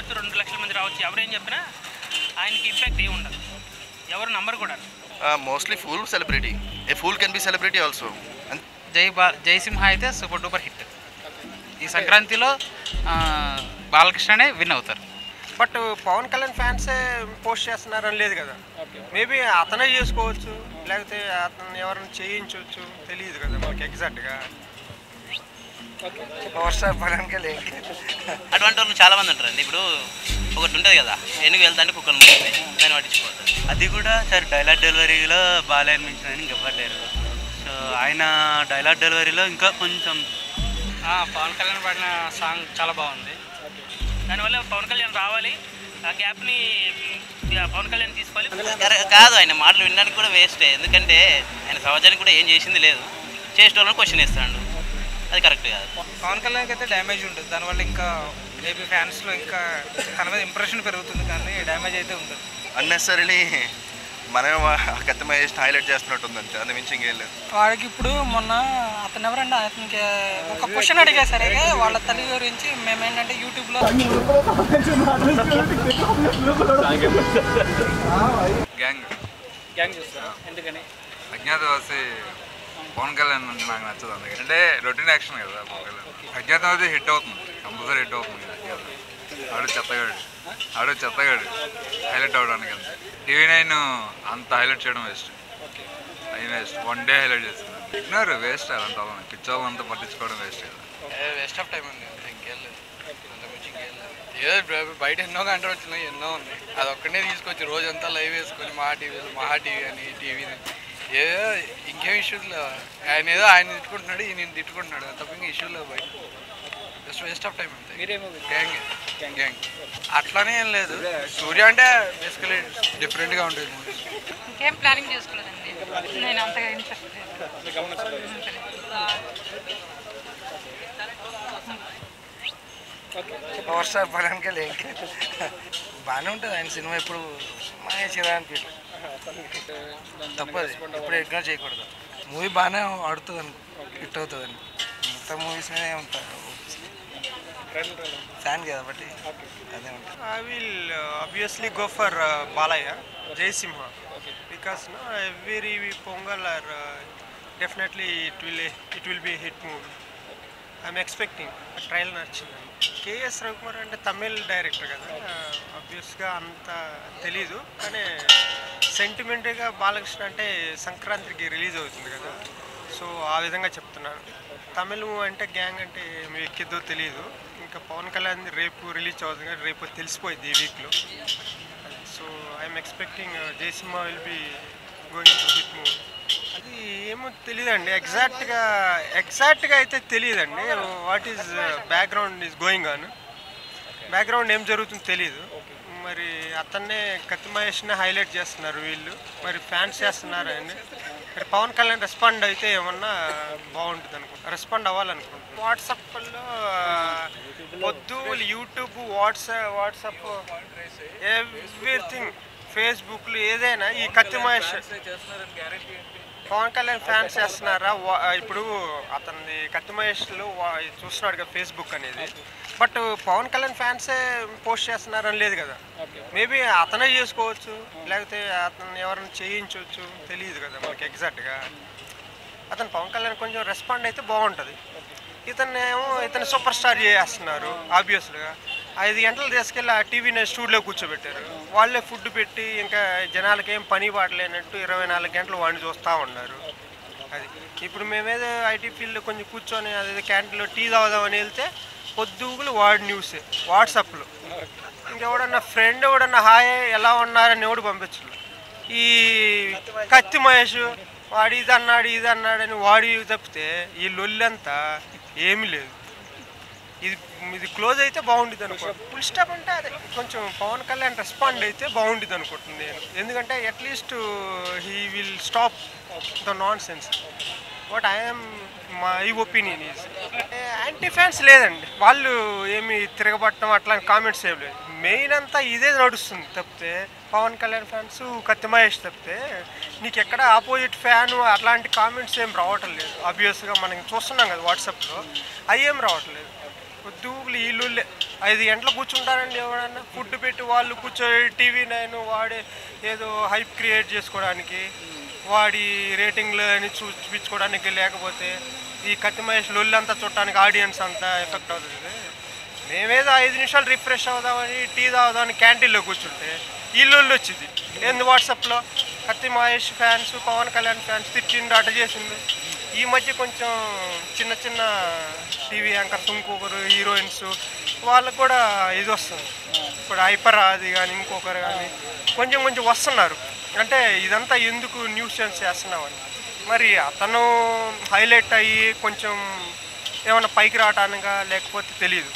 రావచ్చు రెండు లక్షల మంది రావచ్చు ఎవరేం చెప్పినా ఆయనకి ఇంపాక్ట్ ఏమి ఉండదు ఎవరు నమ్మరు కూడా mostly full celebrity a full can be celebrity also Jai బా జయసింహ అయితే సూపర్ డూపర్ హిట్ ఈ సంక్రాంతిలో ఆ, బాలకృష్ణనే విన్ అవుతారు బట్ పవన్ కళ్యాణ్ ఫ్యాన్సే పోస్ట్ చేస్తున్నారని లేదు కదా మేబీ అతనే చేసుకోవచ్చు లేకపోతే అతను ఎవరైనా చేయించవచ్చు తెలియదు కదా మనకి ఎగ్జాక్ట్గా పవర్ స్టార్ పవన్ కళ్యాణ్ అటువంటి వాళ్ళు చాలా మంది ఉంటారండి ఇప్పుడు ఒకటి ఉంటుంది కదా ఎనుగు వెళ్తా అంటే కుక్కలు ముట్టుతాయి దాన్ని పట్టించుకోవద్దు అది కూడా సార్ డైలాగ్ డెలివరీలో బాగా అనిపించిన ఇంకెవ్వరు లేరు సో ఆయన డైలాగ్ డెలివరీలో ఇంకా కొంచెం పవన్ కళ్యాణ్ పాడిన సాంగ్ చాలా బాగుంది దానివల్ల పవన్ కళ్యాణ్ రావాలి ఆ గ్యాప్ని పవన్ కళ్యాణ్ తీసుకోవాలి కర- కాదు ఆయన మాటలు వినడానికి కూడా వేస్టే ఎందుకంటే ఆయన సమాజానికి కూడా ఏం చేసింది లేదు చేసేటోళ్ళని క్వశ్చన్ ఇస్తాడు అది కరెక్ట్ కాదు పవన్ కళ్యాణ్కి అయితే డ్యామేజ్ ఉంటుంది దానివల్ల ఇంకా మేబీ ఫ్యాన్స్లో ఇంకా తన మీద ఇంప్రెషన్ పెరుగుతుంది కానీ డ్యామేజ్ అయితే ఉంటుంది అన్నెసరీలీ మనం కత్తి మహేష్ హైలైట్ చేస్తున్నట్టుంది అంతే అందు మించి ఇంకేం లేదు వాడికి ఇప్పుడు మొన్న అతను ఎవరండి అతనికి ఒక క్వశ్చన్ అడిగా సరే వాళ్ళ తల్లి గురించి మేమేంటంటే యూట్యూబ్లో గ్యాంగ్ గ్యాంగ్ చూస్తారా ఎందుకని అజ్ఞాతవాసి పవన్ కళ్యాణ్ అంటే నాకు నచ్చదు అందుకే అంటే రొటీన్ యాక్షన్ కదా పవన్ కళ్యాణ్ అజ్ఞాతవాసి హిట్ అవుతుంది కంపల్సరీ హిట్ అవుతుంది అజ్ఞాతం ఆడు చెత్తగాడు ఆడు చెత్తగాడు హైలైట్ అవడానికి అంతే టీవీ నైన్ అంత హైలైట్ చేయడం వేస్ట్ అది వేస్ట్ వన్ డే హైలైట్ చేస్తుంది ఇగ్నోర్ వేస్ట్ అలాంటి వాళ్ళని పిచ్చోళ్ళంతా పట్టించుకోవడం వేస్ట్ కదా వేస్ట్ ఆఫ్ టైం ఉంది అంతే ఇంకేం లేదు అంతకుమించి ఇంకేం లేదు ఏదో బ్ర- బయట ఎన్నో గంటలు వచ్చినాయి ఎన్నో ఉన్నాయి అది ఒక్కనే తీసుకొచ్చి రోజంతా లైవ్ వేసుకొని మహా టీవీలో మహా టీవీ అని టీవీ ఏదో ఇంకేం ఇష్యూస్ లేవు ఆయన ఏదో ఆయన తిట్టుకుంటున్నాడు ఈయన తిట్టుకుంటున్నాడు తప్ప ఇంకా ఇష్యూస్ లేవు బయట జస్ట్ వేస్ట్ ఆఫ్ టైం అంతే గ్యాంగ్ గ్యాంగ్ అట్లానే ఏం లేదు సూర్య అంటే బేసికలీ డిఫరెంట్గా ఉంటుంది మూవీస్ ఇంకేం ప్లానింగ్ చేసుకోలేదండి నేను అంతగా ఇంట్రెస్ట్ లేదు పవర్ స్టార్ పవన్ కళ్యాణ్ బాగానే ఉంటుంది ఆయన సినిమా ఎప్పుడు మహేష్ కదా అనిపించదు తప్పదు ఇప్పుడు ఇగ్నోర్ చేయకూడదు మూవీ బాగానే ఆడుతుంది అనుకో హిట్ అవుతుంది అని మిగతా మూవీస్ మీద ఏముంటుంది ఫ్యాన్ కాబట్టి అదే ఉంటుంది I will obviously go for Balayya Jayasimha because no every Pongal are definitely it will it will be hit movie I'm expecting trial నచ్చింది కేఎస్ రవికుమార్ అంటే తమిళ్ డైరెక్టర్ కదా ఆబ్వియస్గా అంత తెలీదు కానీ సెంటిమెంట్గా బాలకృష్ణ అంటే సంక్రాంతికి రిలీజ్ అవుతుంది కదా సో ఆ విధంగా చెప్తున్నాను తమిళ్ అంటే గ్యాంగ్ అంటే మీకు ఎక్కిద్దో తెలియదు ఇంకా పవన్ కళ్యాణ్ రేపు రిలీజ్ అవుతుంది కానీ రేపు తెలిసిపోయింది ఈ వీక్లో so I'm expecting Jayasimha will be going to hit movie అది ఏమో తెలియదండి ఎగ్జాక్ట్గా ఎగ్జాక్ట్గా అయితే తెలియదండి what is background is going on background ఏం జరుగుతుందో తెలియదు మరి అతన్నే కత్తి మహేష్ని హైలైట్ చేస్తున్నారు వీళ్ళు మరి ఫ్యాన్స్ చేస్తున్నారు అని మరి పవన్ కళ్యాణ్ రెస్పాండ్ అయితే ఏమన్నా బాగుంటుంది అనుకుంటా రెస్పాండ్ అవ్వాలనుకుంటున్నాను వాట్సాప్లో పొద్దు యూట్యూబ్ వాట్సాప్ వాట్సాప్ ఎవ్రీథింగ్ ఫేస్బుక్లు ఏదైనా ఈ కత్తి మహేష్ పవన్ కళ్యాణ్ ఫ్యాన్స్ చేస్తున్నారా వా- ఇప్పుడు అతనిది కత్తి మహేష్లో వా- చూస్తున్నాడు కదా ఫేస్బుక్ అనేది బట్ పవన్ కళ్యాణ్ ఫ్యాన్సే పోస్ట్ చేస్తున్నారని లేదు కదా మేబీ అతనే చేసుకోవచ్చు లేకపోతే అతను ఎవరైనా చేయించవచ్చు తెలియదు కదా మనకి ఎగ్జాక్ట్గా అతను పవన్ కళ్యాణ్ కొంచెం రెస్పాండ్ అయితే బాగుంటుంది ఇతను ఏమో ఇతను సూపర్ స్టార్ చేస్తున్నారు ఆబ్వియస్గా ఐదు గంటలు తీసుకెళ్ళి ఆ టీవీని స్టూడియోలో కూర్చోబెట్టారు వాళ్ళే ఫుడ్ పెట్టి ఇంకా జనాలకి ఏం పని పాటలేనట్టు ఇరవై నాలుగు గంటలు వాడిని చూస్తూ ఉన్నారు అది ఇప్పుడు మేమేదో ఐటీ ఫీల్డ్లో కొంచెం కూర్చొని అదే క్యాంటీన్లో టీ తాగుదామని వెళ్తే పొద్దుగులు వాడి న్యూస్ వాట్సాప్లో ఇంకెవడన్నా ఫ్రెండ్ ఎవడన్నా హాయ్ ఎలా ఉన్నారని ఎవడు పంపించరు ఈ కత్తి మహేష్ వాడు ఇది అన్నాడు ఇది అన్నాడని వాడి తప్పితే ఈ లొల్లంతా ఏమీ లేదు ఇది ఇది క్లోజ్ అయితే బాగుంటుంది అనుకో ఫుల్ స్టాప్ అంటే అదే కొంచెం పవన్ కళ్యాణ్ రెస్పాండ్ అయితే బాగుంటుంది అనుకుంటుంది నేను ఎందుకంటే at least he will stop the nonsense what I'm my opinion is anti fans లేదండి వాళ్ళు ఏమి తిరగబట్టడం అట్లాంటి కామెంట్స్ ఏం లేదు మెయిన్ అంతా ఇదే నడుస్తుంది తప్పితే పవన్ కళ్యాణ్ ఫ్యాన్స్ కత్తి మహేష్ తప్పితే నీకు ఎక్కడ ఆపోజిట్ ఫ్యాన్ అట్లాంటి కామెంట్స్ ఏం రావటం లేదు ఆబ్వియస్గా మనం చూస్తున్నాం కదా వాట్సాప్లో అవి ఏం రావట్లేదు దూగులు వీళ్ళు ఐదు గంటలు కూర్చుంటారండి ఎవడన్నా ఫుడ్ పెట్టి వాళ్ళు కూర్చొని టీవీ నైన్ వాడే ఏదో హైప్ క్రియేట్ చేసుకోవడానికి వాడి రేటింగ్లు అని చూ చూపించుకోవడానికి లేకపోతే ఈ కత్తి మహేష్ లొల్లంతా చూడటానికి ఆడియన్స్ అంతా ఎఫెక్ట్ అవుతుంది మేమేదో ఐదు నిమిషాలు రిఫ్రెష్ అవుదామని టీ తాగుదామని క్యాంటీన్లో కూర్చుంటే ఈ లొల్లు వచ్చింది ఏంది వాట్సాప్లో కత్తి మహేష్ ఫ్యాన్స్ పవన్ కళ్యాణ్ ఫ్యాన్స్ తిట్టిండు అట చేసిండు ఈ మధ్య కొంచెం చిన్న చిన్న టీవీ యాంకర్స్ ఇంకొకరు హీరోయిన్స్ వాళ్ళకు కూడా ఇది వస్తుంది ఇప్పుడు హైపర్ అది కానీ ఇంకొకరు కానీ కొంచెం కొంచెం వస్తున్నారు అంటే ఇదంతా ఎందుకు న్యూస్ ఛాన్స్ చేస్తున్నామని మరి అతను హైలైట్ అయ్యి కొంచెం ఏమైనా పైకి రావటానికా లేకపోతే తెలియదు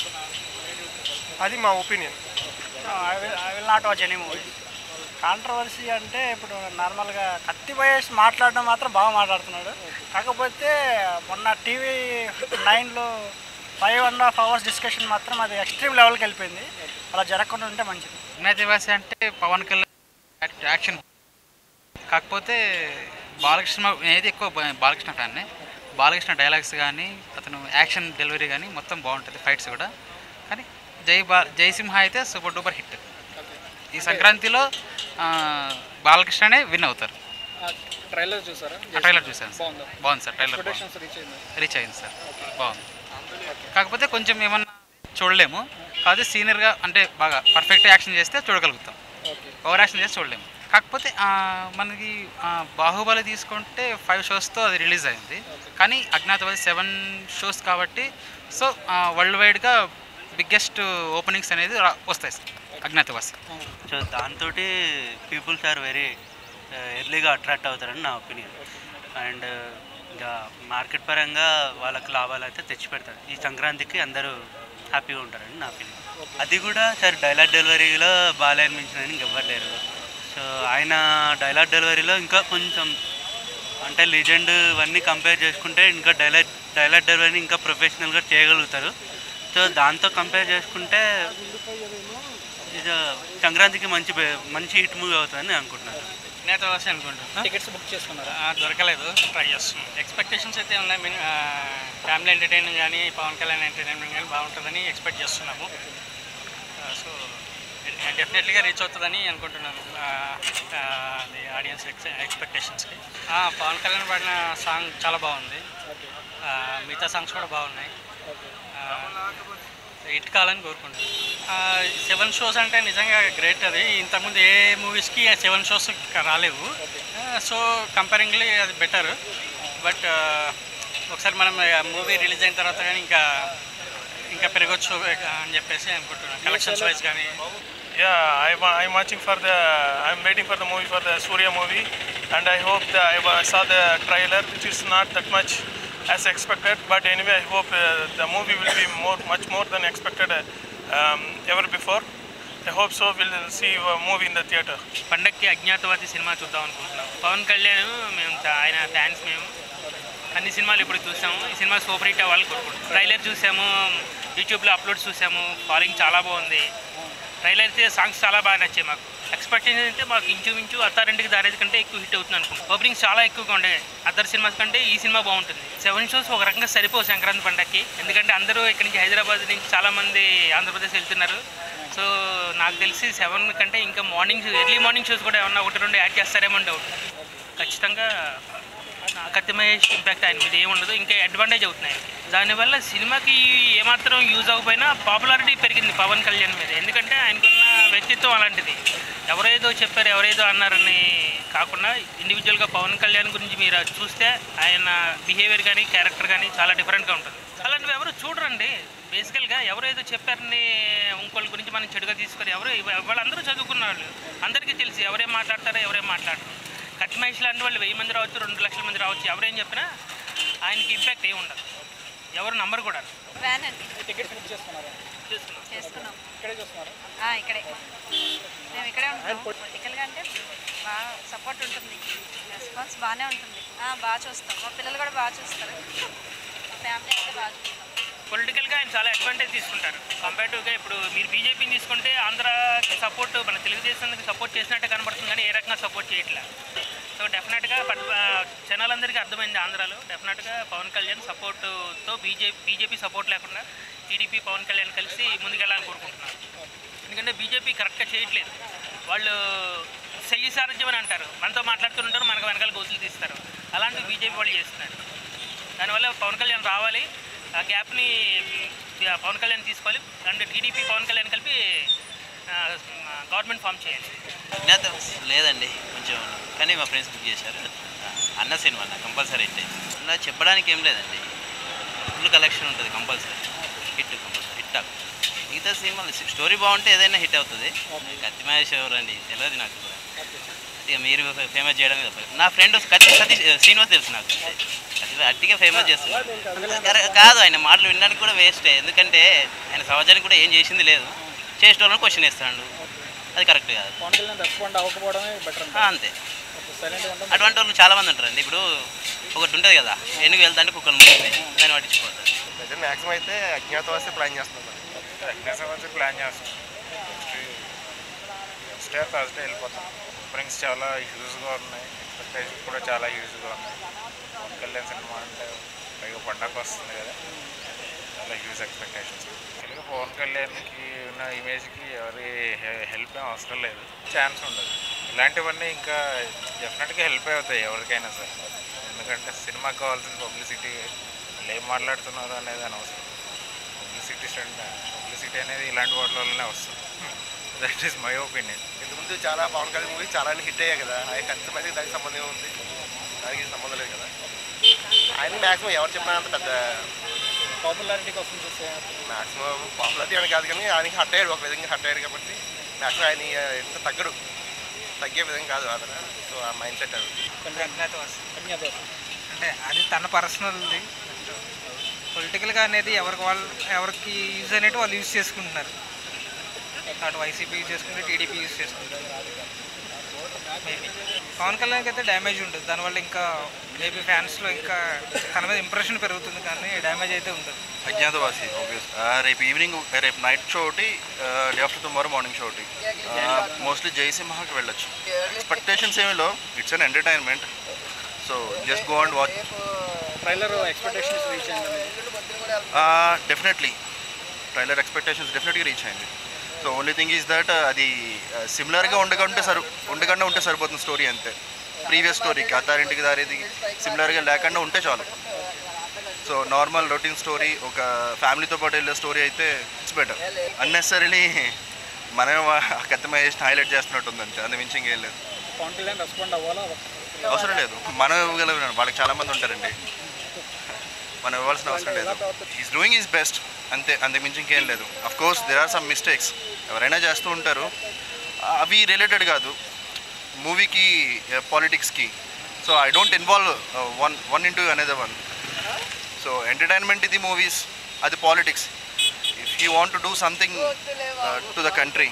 అది మా opinion I will I will not watch any movie controversy అంటే ఇప్పుడు నార్మల్గా కత్తి మహేష్ మాట్లాడడం మాత్రం బాగా మాట్లాడుతున్నాడు కాకపోతే మొన్న టీవీ నైన్లో five and half hours discussion మాత్రం అది ఎక్స్ట్రీమ్ లెవెల్కి వెళ్ళిపోయింది అలా జరగకుండా ఉంటే మంచిది అజ్ఞాతవాసి అంటే పవన్ కళ్యాణ్ యాక్ట్- యాక్షన్ కాకపోతే బాలకృష్ణ నేనైతే ఎక్కువ బా- బాలకృష్ణ ఫ్యాన్ని బాలకృష్ణ డైలాగ్స్ కానీ అతను యాక్షన్ డెలివరీ కానీ మొత్తం బాగుంటుంది ఫైట్స్ కూడా కానీ జై బా జయసింహ అయితే సూపర్ డూపర్ హిట్ ఈ సంక్రాంతిలో ఆ, బాలకృష్ణనే విన్ అవుతారు ట్రైలర్ చూసారా ఆ ట్రైలర్ చూశాను సార్. బాగుందా బాగుంది సార్ ట్రైలర్ ఎక్స్పెక్టేషన్స్ రీచ్ అయిందా రీచ్ అయింది సార్ బాగుంది కాకపోతే కొంచెం ఏమన్నా చూడలేము కాకపోతే సీనియర్గా అంటే బాగా పర్ఫెక్ట్ యాక్షన్ చేస్తే చూడగలుగుతాం ఓకే ఓవర్ యాక్షన్ చేస్తే చూడలేము కాకపోతే ఆ, మనకి ఆ, బాహుబలి తీసుకుంటే ఫైవ్ షోస్తో అది రిలీజ్ అయింది కానీ అజ్ఞాతవాసి సెవెన్ షోస్ కాబట్టి సో వరల్డ్ వైడ్గా బిగ్గెస్ట్ ఓపెనింగ్స్ అనేది రా- వస్తాయి సార్ అజ్ఞాతవాసి సో దాంతో పీపుల్స్ ఆర్ వెరీ ఎర్లీగా అట్రాక్ట్ అవుతారని నా ఒపీనియన్ అండ్ ఇంకా మార్కెట్ పరంగా వాళ్ళకి లాభాలు అయితే తెచ్చి పెడతారు ఈ సంక్రాంతికి అందరూ హ్యాపీగా ఉంటారని నా ఒపీనియన్ అది కూడా సార్ డైలాగ్ డెలివరీలో బాగా మించిందని ఇంకెవ్వలేరు సో ఆయన డైలాగ్ డెలివరీలో ఇంకా కొంచెం అంటే లీజెండ్ ఇవన్నీ కంపేర్ చేసుకుంటే ఇంకా డైలాగ్ డైలాగ్ డెలివరీ ఇంకా ప్రొఫెషనల్గా చేయగలుగుతారు సో దాంతో కంపేర్ చేసుకుంటే ఇది సంక్రాంతికి మంచి బే- మంచి హిట్ మూవీ అవుతుందని నేను అనుకుంటున్నాను నేతవాసి అనుకుంటున్నా టికెట్స్ బుక్ చేసుకున్నారా ఆ, దొరకలేదు ట్రై చేస్తున్నాం ఎక్స్పెక్టేషన్స్ అయితే ఉన్నాయి మీన్ ఫ్యామిలీ ఎంటర్టైన్మెంట్ కానీ పవన్ కళ్యాణ్ ఎంటర్టైన్మెంట్ కానీ బాగుంటుందని ఎక్స్పెక్ట్ చేస్తున్నాము సో డెఫినెట్లీగా రీచ్ అవుతుందని అనుకుంటున్నాను ఆ, ఆ, అది ఆడియన్స్ ఎక్స్పెక్టేషన్స్కి పవన్ కళ్యాణ్ పాడిన సాంగ్ చాలా బాగుంది ఆ, మిగతా సాంగ్స్ కూడా బాగున్నాయి హిట్ కావాలని కోరుకుంటున్నాను సెవెన్ షోస్ అంటే నిజంగా గ్రేట్ అది ఇంతకుముందు ఏ మూవీస్కి సెవెన్ షోస్ రాలేవు సో కంపేరింగ్లీ అది బెటర్ బట్ ఒకసారి మనం మూవీ రిలీజ్ అయిన తర్వాత కానీ ఇంకా ఇంకా పెరగచ్చు అని చెప్పేసి అనుకుంటున్నాను కలెక్షన్స్ వైజ్ కానీ Yeah, I, wa- I'm watching for the. I'm waiting for the movie for the Surya movie, and I hope that I wa- saw the trailer, which is not that much as expected. But anyway, I hope uh, the movie will be more, much more than expected uh, um, ever before. I hope so. We'll see a movie in the theater. పండక్కి అజ్ఞాతవాది cinema చూద్దాం అనుకుంటున్నాం పవన్ కళ్యాణ్ మేము త- ఆయన fans మేము అన్ని సినిమాలు ఇప్పుడు చూసాము ఈ సినిమా సూపర్ హిట్ అవ్వాలని కోరుకుంటున్నాం ట్రైలర్ చూసాము యూట్యూబ్లో అప్లోడ్ చూసాము ఫాలోయింగ్ చాలా బాగుంది ట్రైలర్ అయితే సాంగ్స్ చాలా బాగా నచ్చాయి మాకు ఎక్స్పెక్టేషన్ అయితే మాకు ఇంచుమించు అత్తారింటికి దారేది కంటే ఎక్కువ హిట్ అవుతుంది అనుకుంటున్నాం ఓపెనింగ్ చాలా ఎక్కువగా ఉండే అదర్ సినిమాస్ కంటే ఈ సినిమా బాగుంటుంది సెవెన్ షోస్ ఒక రకంగా సరిపోవు సంక్రాంతి పండగకి ఎందుకంటే అందరూ ఇక్కడి నుంచి హైదరాబాద్ నుంచి చాలామంది ఆంధ్రప్రదేశ్ వెళ్తున్నారు సో నాకు తెలిసి సెవెన్ కంటే ఇంకా మార్నింగ్ ఎర్లీ మార్నింగ్ షోస్ కూడా ఏమన్నా ఒకటి రెండు యాడ్ చేస్తారేమో డౌట్ ఖచ్చితంగా కత్తి మహేష్ ఇంపాక్ట్ ఆయన మీద ఏముండదు ఇంకా అడ్వాంటేజ్ అవుతున్నాయి దానివల్ల సినిమాకి ఏమాత్రం యూజ్ అవ్వకపోయినా పాపులారిటీ పెరిగింది పవన్ కళ్యాణ్ మీద ఎందుకంటే ఆయనకున్న వ్యక్తిత్వం అలాంటిది ఎవరేదో చెప్పారు ఎవరేదో అన్నారని కాకుండా ఇండివిజువల్గా పవన్ కళ్యాణ్ గురించి మీరు అది చూస్తే ఆయన బిహేవియర్ కానీ క్యారెక్టర్ కానీ చాలా డిఫరెంట్గా ఉంటుంది అలాంటివి ఎవరు చూడరండి బేసికల్గా ఎవరు ఏదో చెప్పారని ఇంకోళ్ళ గురించి మనం చెడుగా తీసుకొని ఎవరు వాళ్ళందరూ చదువుకున్న వాళ్ళు అందరికీ తెలిసి ఎవరేం మాట్లాడతారో ఎవరేం మాట్లాడరు కట్ మహేష్ లాంటి వాళ్ళు వెయ్యి మంది రావచ్చు రెండు లక్షల మంది రావచ్చు ఎవరేం చెప్పినా ఆయనకి ఇంపాక్ట్ ఏమి ఉండదు ఎవరు నమ్మరు కూడా వ్యాన్ అండి టికెట్స్ బుక్ చేసుకున్నారా చేసుకున్నాం ఇక్కడే చూస్తున్నారా ఆ, ఇక్కడే మేము ఇక్కడే ఉంటాం పొలిటికల్గా అంటే బాగా సపోర్ట్ ఉంటుంది రెస్పాన్స్ బాగానే ఉంటుంది ఆ, బాగా చూస్తాం మా పిల్లలు కూడా బాగా చూస్తారు మా ఫ్యామిలీ అయితే బాగా చూస్తాం పొలిటికల్గా ఆయన చాలా అడ్వాంటేజ్ తీసుకుంటారు కంపేటివ్గా ఇప్పుడు మీరు బీజేపీని తీసుకుంటే ఆంధ్రాకి సపోర్ట్ మన తెలుగుదేశానికి సపోర్ట్ చేసినట్టే కనబడుతుంది కానీ ఏ రకంగా సపోర్ట్ చేయట్లే సో డెఫినెట్గా బట్ జనాలందరికీ అర్థమైంది ఆంధ్రాలో డెఫినెట్గా పవన్ కళ్యాణ్ సపోర్ట్తో బీజేపీ బీజేపీ సపోర్ట్ లేకుండా టీడీపీ పవన్ కళ్యాణ్ కలిసి ముందుకెళ్ళాలని కోరుకుంటున్నాను ఎందుకంటే బీజేపీ కరెక్ట్గా చేయట్లేదు వాళ్ళు శయ్యి సారథ్యం అని అంటారు మనతో మాట్లాడుతుంటారు మనకు వెనకాల గోతులు తీస్తారు అలాంటివి బీజేపీ వాళ్ళు చేస్తున్నారు దానివల్ల పవన్ కళ్యాణ్ రావాలి ఆ గ్యాప్ని ఆ, పవన్ కళ్యాణ్ తీసుకోవాలి అండ్ టీడీపీ పవన్ కళ్యాణ్ కలిపి గవర్నమెంట్ ఫామ్ చేయాలి అజ్ఞాత లేదండి కొంచెం కానీ మా ఫ్రెండ్స్ బుక్ చేశారు ఆ, అన్న సినిమా అన్న కంపల్సరీ హిట్ అయింది ఇలా చెప్పడానికి ఏం లేదండి ఫుల్ కలెక్షన్ ఉంటుంది కంపల్సరీ హిట్ కంపల్సరీ హిట్ అవ్వ మిగతా సినిమాలు స్టోరీ బాగుంటే ఏదైనా హిట్ అవుతుంది కత్తి మహేష్ ఎవరు అండి తెలియదు నాకు కూడా ఇక మీరు ఫేమస్ చేయడం తప్ప నా ఫ్రెండ్ కత్తి సతీష్ శ్రీనివాస్ తెలుసు నాకు కత్తి అట్టిగా ఫేమస్ చేస్తున్నారు కరె- కాదు ఆయన మాటలు వినడానికి కూడా వేస్టే ఎందుకంటే ఆయన సమాజానికి కూడా ఏం చేసింది లేదు చేసేటోళ్ళని క్వశ్చన్ వేస్తాడు అది కరెక్ట్ కాదు పవన్ కళ్యాణ్ రెస్పాండ్ అవ్వకపోవడమే బెటర్ ఆ, అంతే సైలెంట్గా ఉంటాం అటువంటి వాళ్ళు చాలా మంది ఉంటారండి ఇప్పుడు ఒకటి ఉంటుంది కదా ఎన్నికి వెళ్తా అంటే కుక్కలు ముస్తుంది దాన్ని పట్టించుకోవద్దు ప్రజెంట్ మ్యాక్సిమం అయితే అజ్ఞాతవాసి ప్లాన్ చేస్తున్నాం అగ్నిసమస్య ప్లాన్ చేస్తాం నెక్స్ట్ ఇయర్ థర్స్డే వెళ్ళిపోతాం ఓపెనింగ్స్ చాలా హ్యూజ్గా ఉన్నాయి ఎక్స్పెక్టేషన్ కూడా చాలా హ్యూజ్గా ఉన్నాయి పవన్ కళ్యాణ్ సినిమా అంటే పైగా పండగ వస్తుంది కదా చాలా హ్యూజ్ ఎక్స్పెక్టేషన్స్ తెలుగు పవన్ కళ్యాణ్కి ఉన్న ఇమేజ్కి ఎవరి హెల్ప్ ఏం అవసరం లేదు ఛాన్స్ ఉండదు ఇలాంటివన్నీ ఇంకా డెఫినెట్గా హెల్ప్ అవుతాయి ఎవరికైనా సరే ఎందుకంటే సినిమాకి కావాల్సిన పబ్లిసిటీ వాళ్ళు ఏం మాట్లాడుతున్నారు అనేది అనవసరం పబ్లిసిటీ స్టంట్ పబ్లిసిటీ అనేది ఇలాంటి వాటి వల్లనే వస్తుంది దట్ ఈస్ మై ఒపీనియన్ ఇంతకుముందు చాలా పవన్ కళ్యాణ్ మూవీ చాలా హిట్ అయ్యాయి కదా ఆయన కన్సర్మేసి దానికి సంబంధం ఉంది దానికి సంబంధం లేదు కదా ఆయన మ్యాక్సిమం ఎవరు చెప్పినా అంత పెద్ద పాపులారిటీ కోసం చూస్తే మ్యాక్సిమం పాపులారిటీ అని కాదు కానీ ఆయనకి హట్ అయ్యాడు ఒక విధంగా హట్ అయ్యాడు కాబట్టి మ్యాక్సిమం ఆయన ఎంత తగ్గడు తగ్గే విధంగా కాదు అతను సో ఆ మైండ్ సెట్ అది అజ్ఞాతవాసి అంటే అది తన పర్సనల్ది పొలిటికల్గా అనేది ఎవరికి వాళ్ళు ఎవరికి యూజ్ అనేవి వాళ్ళు యూజ్ చేసుకుంటున్నారు అటు వైసీపీ యూజ్ చేసుకుంటే టీడీపీ యూజ్ చేసుకుంటారు మేబీ పవన్ కళ్యాణ్కి అయితే డ్యామేజ్ ఉంటుంది దానివల్ల ఇంకా మేబీ ఫ్యాన్స్లో ఇంకా తన మీద ఇంప్రెషన్ పెరుగుతుంది కానీ డ్యామేజ్ అయితే ఉంటుంది అజ్ఞాతవాసి ఆబ్వియస్ రేపు ఈవినింగ్ రేపు నైట్ షో ఒకటి day after tomorrow morning show ఒకటి మోస్ట్లీ జయసింహకి వెళ్ళొచ్చు ఎక్స్పెక్టేషన్స్ ఏమిలో it's an entertainment so just go and watch trailer expectations reach అయింది డెఫినెట్లీ ట్రైలర్ ఎక్స్పెక్టేషన్స్ డెఫినెట్గా రీచ్ అయింది so only thing is that అది సిమిలర్గా ఉండకుంటే సరి ఉండకుండా ఉంటే సరిపోతుంది స్టోరీ అంతే ప్రీవియస్ స్టోరీకి అత్తారింటికి దారేది సిమిలర్గా లేకుండా ఉంటే చాలు సో నార్మల్ రొటీన్ స్టోరీ ఒక ఫ్యామిలీతో పాటు వెళ్ళే స్టోరీ అయితే ఇట్స్ బెటర్ అన్నెసరీలీ మనమే ఆ కత్తి మహేష్ని హైలైట్ చేస్తున్నట్టు ఉంది అంతే అందు మించి ఇంకేం లేదు పవన్ కళ్యాణ్ రెస్పాండ్ అవ్వాలా అవసరం లేదు మనం ఇవ్వగలం వాళ్ళకి చాలా మంది ఉంటారండి మనం ఇవ్వాల్సిన అవసరం లేదు ఈజ్ డూయింగ్ ఈజ్ బెస్ట్ అంతే అంతకు మించి ఇంకేం లేదు of course there are some mistakes ఎవరైనా చేస్తూ ఉంటారు అవి రిలేటెడ్ కాదు మూవీకి పాలిటిక్స్కి so I don't involve one one into అనేది వన్ సో ఎంటర్టైన్మెంట్ ఇది మూవీస్ అది politics if you want to do something to the country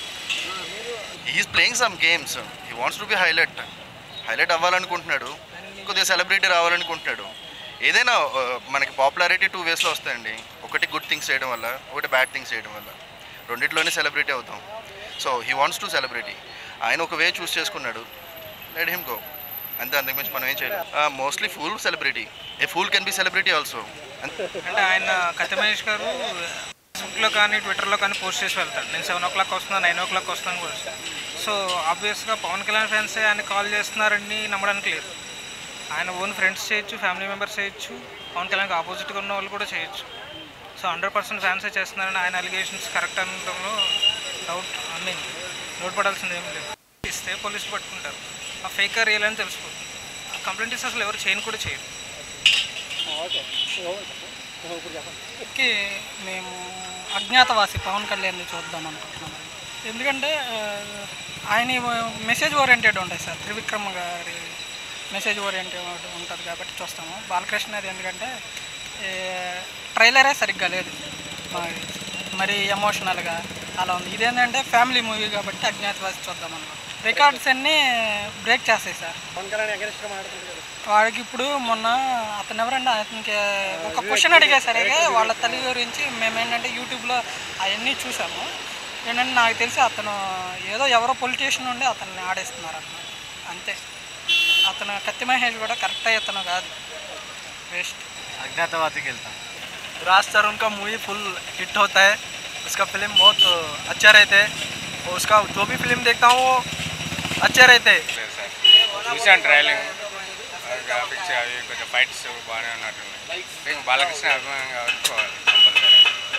is playing some games he wants to be highlight highlight అవ్వాలనుకుంటున్నాడు కొద్దిగా celebrity రావాలనుకుంటున్నాడు ఏదైనా ఆ, మనకి popularity two వేస్లో వస్తాయండి ఒకటి గుడ్ థింగ్స్ చేయడం వల్ల ఒకటి బ్యాడ్ థింగ్స్ చేయడం వల్ల రెండిట్లోనే సెలబ్రిటీ అవుతాం so he wants to celebrity ఆయన ఒక వే చూస్ చేసుకున్నాడు లెట్ హిమ్ గో అంతే అంతకుమించి మనం ఏం చేయలేం mostly full celebrity a full can be celebrity also అంటే ఆయన కత్తి మహేష్ గారు ఫేస్బుక్లో కానీ ట్విట్టర్లో కానీ పోస్ట్ చేసి వెళ్తాడు నేను సెవెన్ ఓ క్లాక్ వస్తున్నాను నైన్ ఓ క్లాక్ వస్తున్నాను కూడా సో ఆబ్వియస్గా పవన్ కళ్యాణ్ ఫ్యాన్సే ఆయన కాల్ చేస్తున్నారని నమ్మడానికి లేదు ఆయన ఓన్ ఫ్రెండ్స్ చేయొచ్చు ఫ్యామిలీ మెంబర్స్ చేయొచ్చు పవన్ కళ్యాణ్కి ఆపోజిట్గా ఉన్న వాళ్ళు కూడా చేయొచ్చు సో హండ్రెడ్ పర్సెంట్ ఫ్యాన్సే చేస్తున్నారని ఆయన అలిగేషన్స్ కరెక్ట్ అనడంలో డౌట్ ఐ మీన్ డౌట్ పడాల్సింది ఏం లేదు ఇస్తే పోలీసులు పట్టుకుంటారు ఆ ఫేక్ రియల్ అని తెలిసిపోతుంది ఆ కంప్లైంట్ ఇస్తే అసలు ఎవరు చేయని కూడా చేయరు ఓకే ఇప్పుడు చెప్పండి కి మేము అజ్ఞాతవాసి పవన్ కళ్యాణ్ని చూద్దాం అనుకుంటున్నాం ఎందుకంటే ఆ, ఆయన మెసేజ్ ఓరియంటెడ్ ఉంటాయి సార్ త్రివిక్రమ్ గారి మెసేజ్ ఓరియంటెడ్ ఉంటుంది కాబట్టి చూస్తాము బాలకృష్ణ అది ఎందుకంటే ఏ, ట్రైలరే సరిగ్గా లేదు మరి మరి ఎమోషనల్గా అలా ఉంది ఇదేంటంటే ఫ్యామిలీ మూవీ కాబట్టి అజ్ఞాతవాసి చూద్దాం అనుకుంటున్నాం రికార్డ్స్ అన్నీ బ్రేక్ చేస్తాయి సార్ పవన్ కళ్యాణ్ అగెన్స్ట్గా మాట్లాడుతుంది కదా వాడికి ఇప్పుడు మొన్న అతను ఎవరంటే అతనికి ఒక క్వశ్చన్ అడిగా సరే వాళ్ళ తల్లి గురించి మేమేంటంటే యూట్యూబ్లో అవన్నీ చూసాము ఏంటంటే నాకు తెలిసి అతను ఏదో ఎవరో పొలిటీషియన్ ఉండి అతన్ని ఆడేస్తున్నారు అన్నమాట అంతే అతను కత్తి మహేష్ కూడా కరెక్ట్ అతను కాదు వేస్ట్ అజ్ఞాతవాదికి వెళ్తాం राज तरुण का मूवी फुल हिट होता है उसका फिल्म बहुत अच्छा रहता है और उसका जो भी फिल्म देखता हूँ वो अच्छे रहते हैं చూసాను ట్రైలింగ్ గ్రాఫిక్స్ అవి కొంచెం ఫైట్స్ బాగానే ఉన్నట్టున్నాయి ఇంకా బాలకృష్ణ అభిమానం కాబట్టి పోవాలి కంపల్సరీ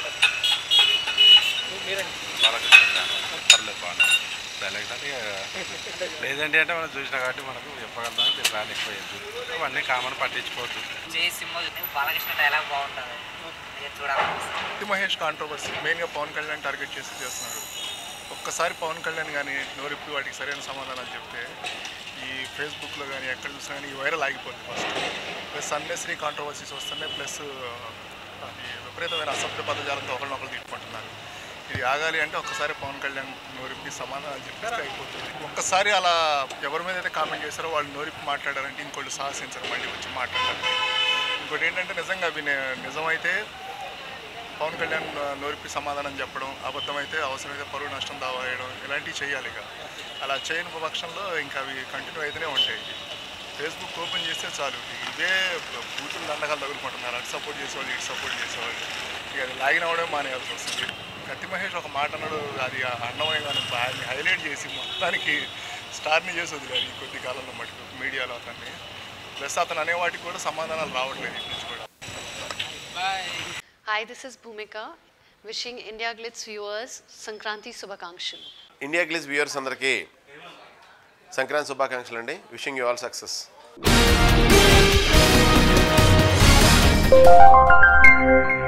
పర్లేదు బాగున్నా డైలాగ్స్ అంటే లేదండి అంటే మనం చూసినా కాబట్టి మనకు చెప్పగలుగుతాం ప్లాన్ ఎక్కువ చేయొద్దు అవన్నీ కామన్ పట్టించుకోవద్దు జై సినిమా బాలకృష్ణ డైలాగ్ బాగుంటుంది అది చూడాలనిపిస్తుంది శక్తి మహేష్ కాంట్రవర్సీ మెయిన్గా పవన్ కళ్యాణ్ టార్గెట్ చేసి చేస్తున్నాడు ఒక్కసారి పవన్ కళ్యాణ్ కానీ నోరిప్పి వాటికి సరైన సమాధానాలు చెప్తే ఈ ఫేస్బుక్లో కానీ ఎక్కడ చూసినా కానీ ఈ వైరల్ ఆగిపోతుంది ఫస్ట్ ప్లస్ అన్నెసరీ కాంట్రవర్సీస్ వస్తున్నాయి ప్లస్ అది విపరీతమైన అసభ్య పదజాలంతో ఒకరినొకరు తిట్టుకుంటున్నారు ఇది ఆగాలి అంటే ఒక్కసారి పవన్ కళ్యాణ్ నోరిప్పి సమాధానాలు చెప్పేస్తే అయిపోతుంది ఒక్కసారి అలా ఎవరి మీద అయితే కామెంట్ చేశారో వాళ్ళు నోరిప్పి మాట్లాడారంటే ఇంకోళ్ళు సాహసించరు మళ్ళీ వచ్చి మాట్లాడారు ఇంకోటి ఏంటంటే నిజంగా అవి నే- నిజమైతే పవన్ కళ్యాణ్ నోరిపి సమాధానం చెప్పడం అబద్ధమైతే అవసరమైతే పరువు నష్టం దావా వేయడం ఇలాంటివి చేయాలి ఇక అలా చేయని పక్షంలో ఇంకా అవి కంటిన్యూ అయితేనే ఉంటాయి ఫేస్బుక్ ఓపెన్ చేస్తే చాలు ఇవే బూతులు దండకాలు తగులుకుంటున్నారు అటు సపోర్ట్ చేసేవాళ్ళు ఇటు సపోర్ట్ చేసేవాళ్ళు ఇక అది లాగిన అవడే మానేయాల్సి వస్తుంది కత్తి మహేష్ ఒక మాట అన్నాడు అది అన్నమయ్య కానీ ఆయన్ని హైలైట్ చేసి మొత్తానికి స్టార్ని చేసి వదిలేదు ఈ కొద్ది కాలంలో మటుకు మీడియాలో అతన్ని ప్లస్ అతను అనే వాటికి కూడా సమాధానాలు రావట్లేదు ఇటు నుంచి కూడా Hi, this is Bhumika, wishing India Glitz viewers Sankranti Subhakankshalu. India Glitz viewers అందరికీ సంక్రాంతి శుభాకాంక్షలు అండి wishing you all success Thank you.